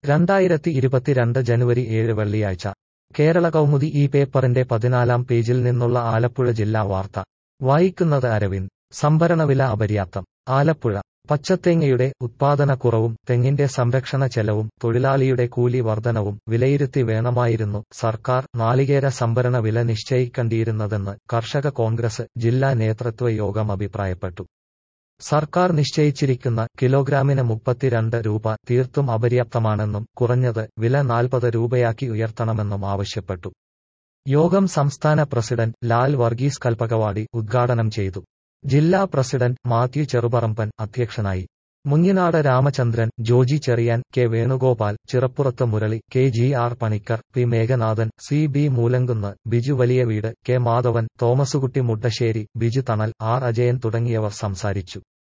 രണ്ടായിരത്തി ഇരുപത്തിരണ്ട് ജനുവരി ഏഴ് വെള്ളിയാഴ്ച കേരള കൗമുദി ഈ പേപ്പറിന്റെ പതിനാലാം പേജിൽ നിന്നുള്ള ആലപ്പുഴ ജില്ലാ വാർത്ത വായിക്കുന്നത് അരവിന്ദ് സംഭരണവില അപര്യാപ്തം ആലപ്പുഴ പച്ചത്തേങ്ങയുടെ ഉത്പാദനക്കുറവും തെങ്ങിന്റെ സംരക്ഷണ ചെലവും തൊഴിലാളിയുടെ കൂലി വർധനവും വിലയിരുത്തി വേണമായിരുന്നു സർക്കാർ നാളികേര സംഭരണ വില നിശ്ചയിക്കേണ്ടിയിരുന്നതെന്ന് കർഷക കോൺഗ്രസ് ജില്ലാ നേതൃത്വ യോഗം അഭിപ്രായപ്പെട്ടു സർക്കാർ നിശ്ചയിച്ചിരിക്കുന്ന കിലോഗ്രാമിന് മുപ്പത്തിരണ്ട് രൂപ തീർത്തും അപര്യാപ്തമാണെന്നും കുറഞ്ഞത് വില നാൽപ്പത് രൂപയാക്കി ഉയർത്തണമെന്നും ആവശ്യപ്പെട്ടു യോഗം സംസ്ഥാന പ്രസിഡന്റ് ലാൽ വർഗീസ് കൽപ്പകവാടി ഉദ്ഘാടനം ചെയ്തു ജില്ലാ പ്രസിഡന്റ് മാത്യു ചെറുപറമ്പൻ അധ്യക്ഷനായി Munjinad Ramachandran Joji Cherian K Venugopal Chirappurath Murali K G R Panicker P Meghanathan C B Moolamkunnu Biju വലിയ വീട് കെ മാധവൻ തോമസുകുട്ടി മുട്ടശ്ശേരി ബിജു തണൽ ആർ അജയൻ തുടങ്ങിയവർ സംസാരിച്ചു